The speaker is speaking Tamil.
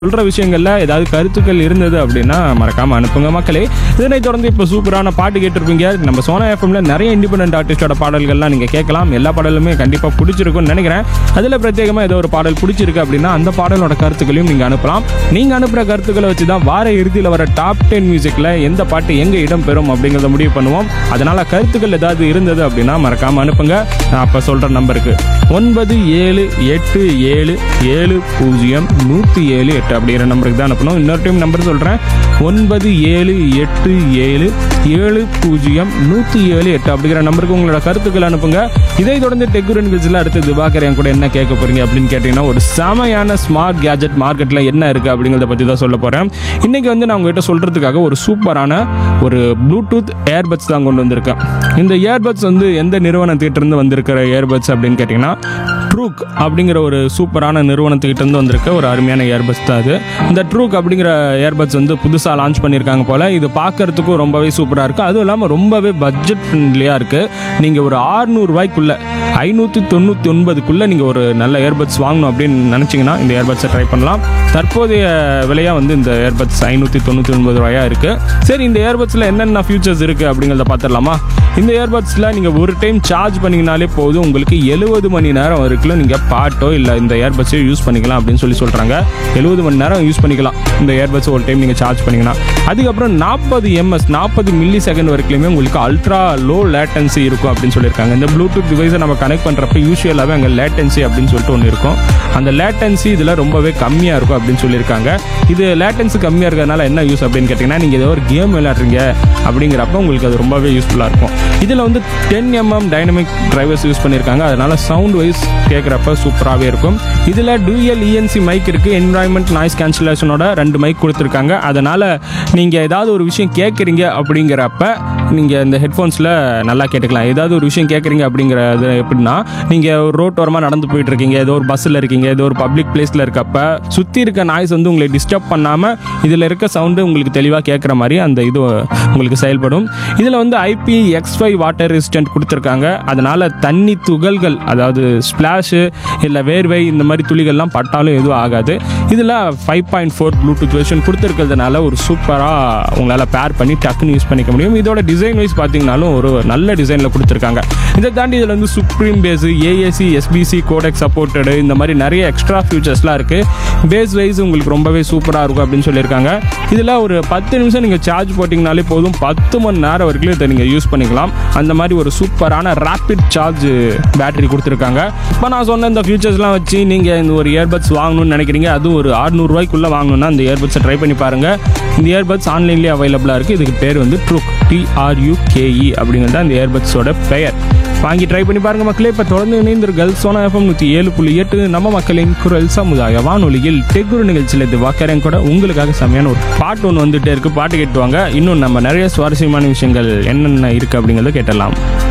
சொல்கிற விஷயங்களில் ஏதாவது கருத்துக்கள் இருந்தது அப்படின்னா மறக்காமல் அனுப்புங்க மக்களே இதனைத் தொடர்ந்து இப்போ சூப்பரான பாட்டு கேட்டிருப்பீங்க நம்ம சோனா எஃப்எம்ல நிறைய இண்டிபெண்டன்ட் ஆர்டிஸ்டோட பாடல்கள்லாம் நீங்கள் கேட்கலாம் எல்லா பாடலுமே கண்டிப்பாக பிடிச்சிருக்கும்னு நினைக்கிறேன் அதில் பிரத்யேகமாக ஏதோ ஒரு பாடல் பிடிச்சிருக்கு அப்படின்னா அந்த பாடலோட கருத்துக்களையும் நீங்கள் அனுப்பலாம் நீங்கள் அனுப்புகிற கருத்துக்களை வச்சு தான் வார இறுதியில் வர டாப் டென் மியூசிக்கில் எந்த பாட்டு எங்கே இடம் பெறும் அப்படிங்கிறத முடிவு பண்ணுவோம் அதனால் கருத்துக்கள் ஏதாவது இருந்தது அப்படின்னா மறக்காமல் அனுப்புங்க நான் அப்போ சொல்கிற நம்பருக்கு ஒன்பது ஏழு எட்டு ஏழு ஏழு பூஜ்ஜியம் நூற்றி ஏழு எட்டு அப்படிங்கிற நம்பருக்கு தான் அனுப்பணும் இன்னொரு டைம் நம்பர் சொல்கிறேன் ஒன்பது ஏழு எட்டு ஏழு ஏழு பூஜ்ஜியம் நூற்றி ஏழு எட்டு அப்படிங்கிற நம்பருக்கு உங்களோட கருத்துக்கள் அனுப்புங்க இதை தொடர்ந்து டெக்குரன் நிகழ்ச்சியில் அடுத்து திவாகர் என் கூட என்ன கேட்க போறீங்க அப்படின்னு கேட்டிங்கன்னா ஒரு செமையான ஸ்மார்ட் கேஜெட் மார்க்கெட்டில் என்ன இருக்குது அப்படிங்கிறத பற்றி தான் சொல்ல போகிறேன் இன்றைக்கி வந்து நான் உங்ககிட்ட சொல்கிறதுக்காக ஒரு சூப்பரான ஒரு ப்ளூடூத் ஏர்பட்ஸ் தான் கொண்டு வந்திருக்கேன் இந்த ஏர்பட்ஸ் வந்து எந்த நிறுவனத்திட்டிருந்து வந்திருக்கிற ஏர்பட்ஸ் அப்படின்னு கேட்டிங்கன்னா ட்ரூக் அப்படிங்கிற ஒரு சூப்பரான நிறுவனத்துக்கிட்ட இருந்து வந்திருக்க ஒரு அருமையான ஏர்பட்ஸ் தான் அது இந்த ட்ரூக் அப்படிங்கிற ஏர்பட்ஸ் வந்து புதுசாக லான்ச் பண்ணியிருக்காங்க போல் இது பார்க்கறதுக்கும் ரொம்பவே சூப்பராக இருக்குது அதுவும் இல்லாமல் ரொம்பவே பட்ஜெட் ஃப்ரெண்ட்லியாக இருக்குது நீங்கள் ஒரு 600 ரூபாய்க்குள்ள ஐநூற்றி தொண்ணூற்றி ஒன்பதுக்குள்ளே நீங்கள் ஒரு நல்ல ஏர்பட்ஸ் வாங்கணும் அப்படின்னு நினச்சிங்கன்னா இந்த ஏர்பட்ஸை ட்ரை பண்ணலாம் தற்போதைய விலையாக வந்து இந்த ஏர்பட்ஸ் ஐநூற்றி தொண்ணூற்றி ஒன்பது ரூபாயா இருக்குது சரி இந்த ஏர்பட்ஸில் என்னென்ன ஃபியூச்சர்ஸ் இருக்குது அப்படிங்கிறத பார்த்துடலாமா இந்த ஏர்பட்ஸில் நீங்கள் ஒரு டைம் சார்ஜ் பண்ணிங்கனாலே போதும் உங்களுக்கு எழுபது மணி நேரம் வரைக்கும் நீங்கள் பாட்டோ இல்லை இந்த ஏர்பட்ஸையோ யூஸ் பண்ணிக்கலாம் அப்படின்னு சொல்லி சொல்கிறாங்க எழுபது மணி நேரம் யூஸ் பண்ணிக்கலாம் இந்த ஏர்பட்ஸ் ஒரு டைம் நீங்கள் சார்ஜ் பண்ணிங்கன்னா அதுக்கப்புறம் நாற்பது எம்எஸ் நாற்பது மில்லி செகண்ட் வரைக்குமே உங்களுக்கு அல்ட்ரா லோ லேட்டன்சி இருக்கும் அப்படின்னு சொல்லியிருக்காங்க இந்த ப்ளூடூத் டிவைஸை நம்ம கனெக்ட் பண்ணுறப்ப யூஸ்வலாகவே அங்கே லேட்டன்சி அப்படின்னு சொல்லிட்டு ஒன்று இருக்கும் அந்த லேட்டன்சி இதில் ரொம்பவே கம்மியாக இருக்கும் அப்படின்னு சொல்லியிருக்காங்க இது லேட்டன்சி கம்மியாக இருக்கிறதுனால என்ன யூஸ் அப்படின்னு கேட்டிங்கன்னா நீங்கள் ஏதோ ஒரு கேம் விளையாடுறீங்க அப்படிங்கிறப்ப உங்களுக்கு அது ரொம்பவே யூஸ்ஃபுல்லாக இருக்கும் இதில் வந்து ten mm dynamic drivers use பண்ணியிருக்காங்க அதனால சவுண்ட் வைஸ் கேட்குறப்ப சூப்பராகவே இருக்கும் இதில் டூயல் இஎன்சி மைக் இருக்குது என்வாயன்மெண்ட் நாய்ஸ் கேன்சலேஷனோட ரெண்டு மைக் கொடுத்துருக்காங்க அதனால் நீங்கள் ஏதாவது ஒரு விஷயம் கேட்குறீங்க அப்படிங்கிறப்ப நீங்கள் இந்த ஹெட்ஃபோன்ஸில் நல்லா கேட்டுக்கலாம் ஏதாவது ஒரு விஷயம் கேட்குறீங்க அப்படிங்கிறது எப்படின்னா நீங்கள் ஒரு ரோட்டோரமாக நடந்து போயிட்டு இருக்கீங்க ஏதோ ஒரு பஸ்ஸில் இருக்கீங்க ஏதோ ஒரு பப்ளிக் பிளேஸில் இருக்கப்ப சுற்றி இருக்க நாய்ஸ் வந்து உங்களை டிஸ்டர்ப் பண்ணாமல் இதில் இருக்க சவுண்டு உங்களுக்கு தெளிவாக கேட்குற மாதிரி அந்த இது உங்களுக்கு செயல்படும் இதில் வந்து IP X five water resistant கொடுத்துருக்காங்க அதனால் தண்ணி துகள்கள் அதாவது ஸ்பிளாஷு இல்லை வேர்வை இந்த மாதிரி துளிகள்லாம் பட்டாலும் எதுவும் ஆகாது இதில் five point four Bluetooth version கொடுத்துருக்கிறதுனால ஒரு சூப்பராக உங்களால் பேர் பண்ணி டக்குன்னு யூஸ் பண்ணிக்க முடியும் இதோட டிசைன் வைஸ் பார்த்தீங்கனாலும் ஒரு நல்ல டிசைனில் கொடுத்துருக்காங்க இதை தாண்டி இதில் வந்து supreme bass AAC SBC codec supported இந்த மாதிரி நிறைய எக்ஸ்ட்ரா ஃபியூச்சர்ஸ்லாம் இருக்குது பேஸ் வைஸ் உங்களுக்கு ரொம்பவே சூப்பராக இருக்கும் அப்படின்னு சொல்லியிருக்காங்க இதில் ஒரு பத்து நிமிஷம் நீங்கள் சார்ஜ் போட்டிங்கனாலே போதும் பத்து மணி நேரம் வரைக்கும் இதை நீங்கள் யூஸ் பண்ணிக்கலாம் அந்த மாதிரி ஒரு சூப்பரான ரேப்பிட் சார்ஜ் பேட்டரி கொடுத்துருக்காங்க இப்போ நான் சொன்ன இந்த ஃபியூச்சர்ஸ்லாம் வச்சு நீங்கள் இந்த ஒரு இயர்பட்ஸ் வாங்கணும்னு நினைக்கிறீங்க அதுவும் ஒரு 600 ரூபாய்க்குள்ளே வாங்கணும்னா இந்த இயர்பட்ஸை ட்ரை பண்ணி பாருங்கள் இந்த இயர்பட்ஸ் ஆன்லைன்லேயே அவைலபிளாக இருக்குது இதுக்கு பேர் வந்து ட்ரூக் டிஆர்யூகேஇ அப்படிங்கிறது தான் இந்த இயர்பட்ஸோட பெயர் வாங்கி ட்ரை பண்ணி பாருங்க மக்களே இப்போ தொடர்ந்து இணைந்தீர்கள் சோனா எஃப்எம் நூற்றி ஏழு புள்ளி எட்டு நம்ம மக்களின் குரல் சமுதாய வானொலியில் டெக்குரு நிகழ்ச்சியில் இது வாக்கறேன் கூட உங்களுக்காக செம்மையான ஒரு பாட்டு ஒன்று வந்துட்டே இருக்கு பாட்டு கேட்டுவாங்க இன்னும் நம்ம நிறைய சுவாரஸ்யமான விஷயங்கள் என்னென்ன இருக்கு அப்படிங்கிறத கேட்டலாம்